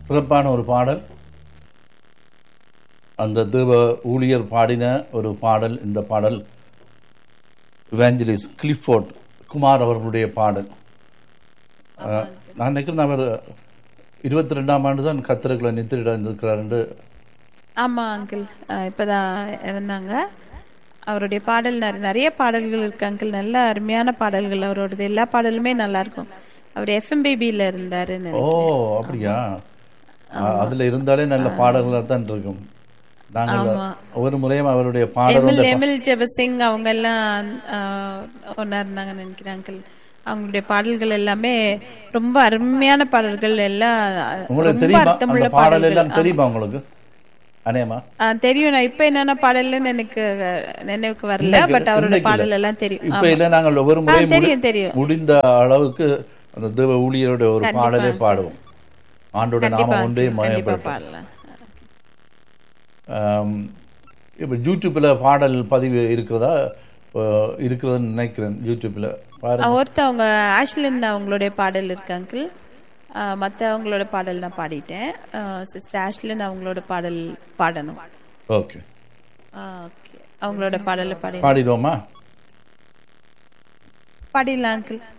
சிறப்பான ஒரு பாடல் அந்த தேவ ஊழியர் பாடின ஒரு பாடல் இந்த பாடல் இவாஞ்சலிஸ் கிளிஃபோர்ட் குமார் அவர்களுடைய பாடல் அஹ், நான் நினைக்கிறேன் அவர் இருபத்தி ரெண்டாம் ஆண்டு தான் கத்திரக்குள்ள நித்திரிடம் இருந்திருக்கிறார் என்று ஆமா அங்கிள் இப்பதான் இருந்தாங்க அவருடைய பாடல் நிறைய நிறைய பாடல்கள் இருக்கு அங்கிள் நல்ல அருமையான பாடல்கள் அவரோடது எல்லா பாடலுமே நல்லா இருக்கும் அவர் எஃப்எம்பிபியில இருந்தாரு ஓ அப்படியா அஹ், அதுல இருந்தாலே நல்ல பாடல்களாக தான் இருக்கும் நாங்கள் ஒவ்வொரு முறையும் அவருடைய பாடல் எமில் எமில் ஜெபசிங் அவங்க எல்லாம் ஆஹ், ஒண்ணா இருந்தாங்கன்னு நினைக்கிறேன் அங்கிள் அவங்களுடைய பாடல்கள் எல்லாமே ரொம்ப அருமையான பாடல்கள் எல்லாம் உங்களுக்கு ரொம்ப தெரியுமா அர்த்தமுள்ள அந்த பாடல் பாடல்கள் எல்லாம் தெரியுமா உங்களுக்கு அனேமா ஆ, தெரியும் நான் இப்ப என்னென்ன பாடல்னு எனக்கு அஹ், நினைவுக்கு வரல பட் அவரோட இன்னைக்கு இல்ல. பாடல் எல்லாம் தெரியும் இப்ப இல்ல நாங்கள் ஒவ்வொரு ஆ, முறையும் தெரியும் முடி- தெரியும் முடிந்த அளவுக்கு அந்த தேவ ஊழியருடைய ஒரு பாடலை பாடுவோம் ஆண்டோட கண்டிப்பா நாமம் ஒன்றே கண்டிப்பா மயப்படும் பாடலாம் இப்போ யூடியூப்ல பாடல் பதிவு இருக்கிறதா அஹ், இருக்கிறதுன்னு நினைக்கிறேன் யூடியூப்ல பாருங்க ஆ, ஒருத்தவங்க ஆஷ்லின் அவங்களுடைய பாடல் இருக்கு அங்கிள் மற்றவங்களோட பாடல் நான் பாடிட்டேன் சிஸ்டர் ஆஷ்லின் அவங்களோட பாடல் பாடணும் ஓகே ஓகே அவங்களோட பாடலை பாடி பாடிடுவோமா பாடிடலாம் அங்கிள்